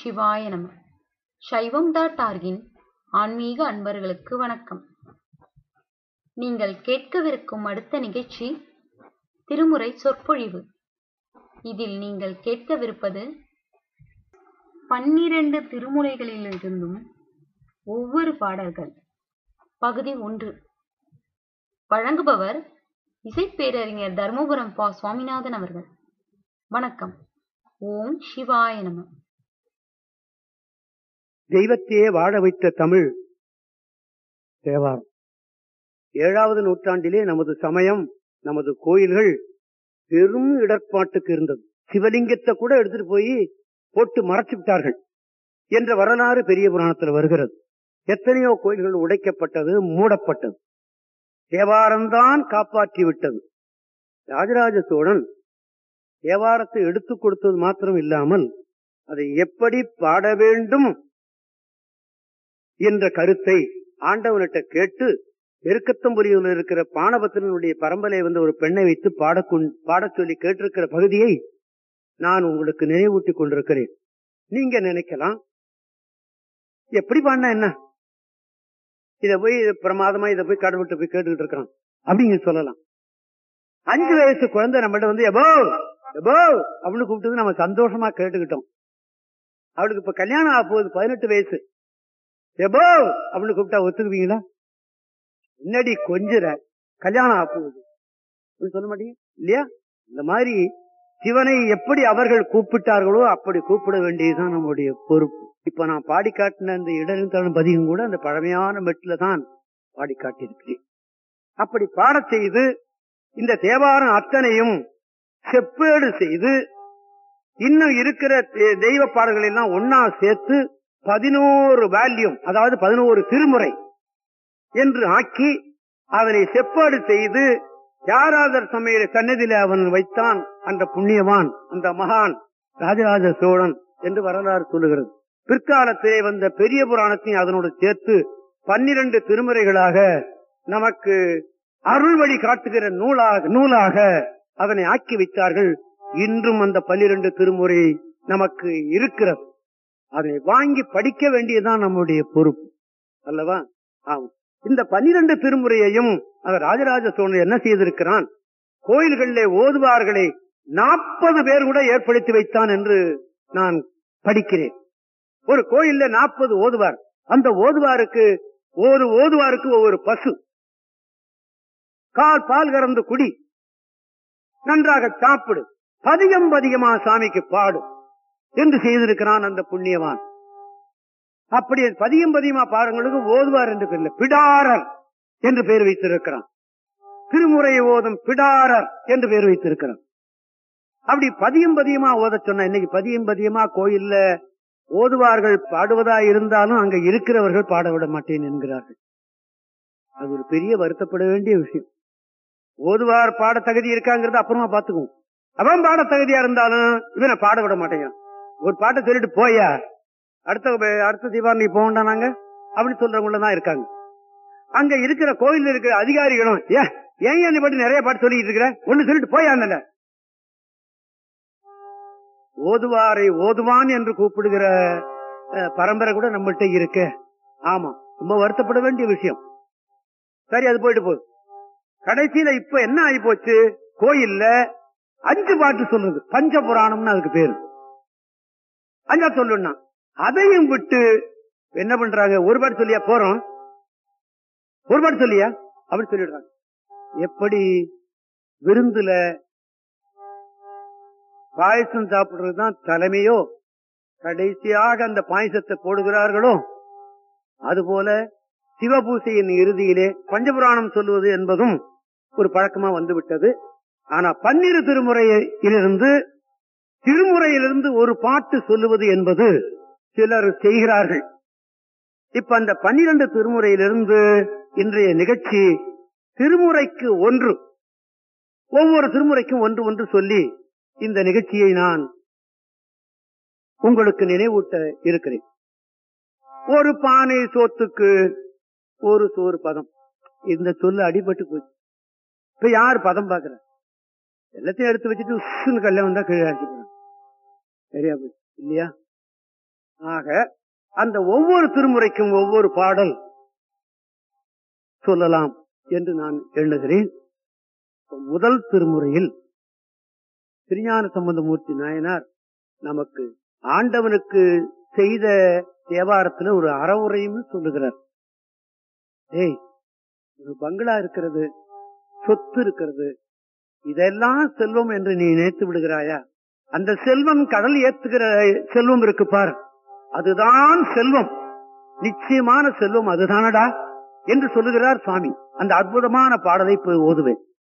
சிவாய நம சைவம் டாட் ஆர்கின் ஆன்மீக அன்பர்களுக்கு வணக்கம் நீங்கள் கேட்கவிருக்கும் அடுத்த நிகழ்ச்சி திருமுறை சொற்பொழிவு இதில் நீங்கள் கேட்கவிருப்பது பன்னிரண்டு திருமுறைகளிலிருந்தும் ஒவ்வொரு பாடல்கள் பகுதி ஒன்று வழங்குபவர் இசைப்பேரறிஞர் தர்மபுரம் பா சுவாமிநாதன் அவர்கள் வணக்கம் ஓம் சிவாய நம தெய்வத்தையே வாழ வைத்த தமிழ் தேவாரம் ஏழாவது நூற்றாண்டிலே நமது சமயம் நமது கோயில்கள் பெரும் இடர்பாட்டுக்கு இருந்தது சிவலிங்கத்தை கூட எடுத்துட்டு போய் போட்டு மறைச்சு விட்டார்கள் என்ற வரலாறு பெரிய புராணத்தில் வருகிறது எத்தனையோ கோயில்கள் உடைக்கப்பட்டது மூடப்பட்டது தேவாரம்தான் காப்பாற்றி விட்டது ராஜராஜ சோழன் தேவாரத்தை எடுத்துக் கொடுத்தது மாத்திரம் இல்லாமல் அதை எப்படி பாட வேண்டும் என்ற கருத்தை ஆண்டவனிட்ட கேட்டு எருக்கத்தம்புரியில் இருக்கிற பானபத்திரனுடைய பரம்பரை வந்து ஒரு பெண்ணை வைத்து பாடக் பாடச் சொல்லி கேட்டிருக்கிற பகுதியை நான் உங்களுக்கு நினைவூட்டிக் கொண்டிருக்கிறேன் நீங்க நினைக்கலாம் எப்படி பாடினா என்ன இத போய் பிரமாதமா இத போய் கடவுள்கிட்ட போய் கேட்டுக்கிட்டு இருக்கான் அப்படிங்க சொல்லலாம் அஞ்சு வயசு குழந்தை நம்மள்ட்ட வந்து எபோ எபோ அப்படின்னு கூப்பிட்டு நம்ம சந்தோஷமா கேட்டுக்கிட்டோம் அவளுக்கு இப்ப கல்யாணம் ஆக போகுது பதினெட்டு வயசு எபோ அப்படின்னு கூப்பிட்டா ஒத்துக்குவீங்களா முன்னாடி கொஞ்சிற கல்யாணம் ஆக போகுது சொல்ல மாட்டீங்க இல்லையா இந்த மாதிரி சிவனை எப்படி அவர்கள் கூப்பிட்டார்களோ அப்படி கூப்பிட வேண்டியதுதான் நம்முடைய பொறுப்பு இப்ப நான் பாடி காட்டின இந்த இடர்த்தளம் பதிகம் கூட அந்த பழமையான மெட்டில தான் பாடி காட்டியிருக்கிறேன் அப்படி பாடச் செய்து இந்த தேவாரம் அத்தனையும் செப்பேடு செய்து இன்னும் இருக்கிற தெய்வ பாடல்கள் எல்லாம் ஒன்னா சேர்த்து பதினோரு வேல்யூம் அதாவது பதினோரு திருமுறை என்று ஆக்கி அதனை செப்பாடு செய்து யாராதர் சமையல சன்னதியில அவன் வைத்தான் அந்த புண்ணியவான் அந்த மகான் ராஜராஜ சோழன் என்று வரலாறு சொல்லுகிறது பிற்காலத்திலே வந்த பெரிய புராணத்தையும் அதனோடு சேர்த்து பன்னிரண்டு திருமுறைகளாக நமக்கு அருள் வழி காட்டுகிற நூலாக நூலாக அதனை ஆக்கி வைத்தார்கள் இன்றும் அந்த பன்னிரண்டு திருமுறை நமக்கு இருக்கிறது அதை வாங்கி படிக்க வேண்டியதுதான் நம்முடைய பொறுப்பு அல்லவா ஆமா இந்த பன்னிரண்டு திருமுறையையும் அவர் ராஜராஜ சோழன் என்ன செய்திருக்கிறான் கோயில்களிலே ஓதுவார்களை நாற்பது பேர் கூட ஏற்படுத்தி வைத்தான் என்று நான் படிக்கிறேன் ஒரு கோயில்ல நாற்பது ஓதுவார் அந்த ஓதுவாருக்கு ஒரு ஓதுவாருக்கு ஒவ்வொரு பசு கால் பால் கறந்து குடி நன்றாக சாப்பிடு பதிகம் பதிகமா சாமிக்கு பாடு என்று செய்திருக்கிறான் அந்த புண்ணியவான் அப்படி பதியம் பதியமா பாருங்களுக்கு ஓதுவார் என்று பேர் பிடாரர் என்று பெயர் வைத்திருக்கிறான் திருமுறை ஓதும் பிடாரர் என்று பெயர் வைத்திருக்கிறான் அப்படி பதியம் பதியமா ஓத சொன்ன இன்னைக்கு பதியம் பதியமா கோயில்ல ஓதுவார்கள் பாடுவதா இருந்தாலும் அங்க இருக்கிறவர்கள் பாட விட மாட்டேன் என்கிறார்கள் அது ஒரு பெரிய வருத்தப்பட வேண்டிய விஷயம் ஓதுவார் பாட தகுதி இருக்காங்கிறது அப்புறமா பாத்துக்குவோம் அவன் பாட தகுதியா இருந்தாலும் இவனை பாட விட மாட்டேங்கிறான் ஒரு பாட்டை சொல்லிட்டு போயா அடுத்த அடுத்த தீபாவளி போகண்டா நாங்க அப்படி சொல்றவங்கள தான் இருக்காங்க அங்க இருக்கிற கோயில் இருக்கிற அதிகாரிகளும் ஏன் ஏன் என்னை பற்றி நிறைய பாட்டு சொல்லிட்டு இருக்கிற ஒண்ணு சொல்லிட்டு போயாங்க ஓதுவாரை ஓதுவான் என்று கூப்பிடுகிற பரம்பரை கூட நம்மள்கிட்ட இருக்கு ஆமா ரொம்ப வருத்தப்பட வேண்டிய விஷயம் சரி அது போயிட்டு போகுது கடைசியில இப்ப என்ன ஆகி போச்சு கோயில்ல அஞ்சு பாட்டு சொல்றது பஞ்ச புராணம்னு அதுக்கு பேரு அஞ்சா சொல்லணும்னா அதையும் விட்டு என்ன பண்றாங்க ஒரு பாட்டு சொல்லியா போறோம் ஒரு பாட்டு சொல்லியா அப்படி சொல்லிடுறாங்க எப்படி விருந்துல பாயசம் சாப்பிடுறதுதான் தலைமையோ கடைசியாக அந்த பாயசத்தை போடுகிறார்களோ அதுபோல சிவபூசையின் இறுதியிலே பஞ்சபுராணம் சொல்லுவது என்பதும் ஒரு பழக்கமா வந்துவிட்டது ஆனா பன்னிரு திருமுறையிலிருந்து திருமுறையிலிருந்து ஒரு பாட்டு சொல்லுவது என்பது சிலர் செய்கிறார்கள் இப்ப அந்த பன்னிரண்டு திருமுறையிலிருந்து இன்றைய நிகழ்ச்சி திருமுறைக்கு ஒன்று ஒவ்வொரு திருமுறைக்கும் ஒன்று ஒன்று சொல்லி இந்த நிகழ்ச்சியை நான் உங்களுக்கு நினைவூட்ட இருக்கிறேன் ஒரு பானை சோத்துக்கு ஒரு சோறு பதம் இந்த சொல்லு அடிபட்டு போச்சு இப்ப யார் பதம் பாக்குற எல்லாத்தையும் எடுத்து வச்சுட்டு உஸ்ஸுன்னு கல்யாணம் தான் கீழே அடிச்சுக்கிறான் சரியா போச்சு இல்லையா ஆக அந்த ஒவ்வொரு திருமுறைக்கும் ஒவ்வொரு பாடல் சொல்லலாம் என்று நான் எண்ணுகிறேன் முதல் திருமுறையில் திருஞான சம்பந்தமூர்த்தி நாயனார் நமக்கு ஆண்டவனுக்கு செய்த தேவாரத்துல ஒரு அறவுரையும் சொல்லுகிறார் ஏய் ஒரு பங்களா இருக்கிறது சொத்து இருக்கிறது இதெல்லாம் செல்வம் என்று நீ நினைத்து விடுகிறாயா அந்த செல்வம் கடல் ஏத்துகிற செல்வம் இருக்கு பார் அதுதான் செல்வம் நிச்சயமான செல்வம் அதுதானடா என்று சொல்லுகிறார் சுவாமி அந்த அற்புதமான பாடலை போய் ஓதுவேன்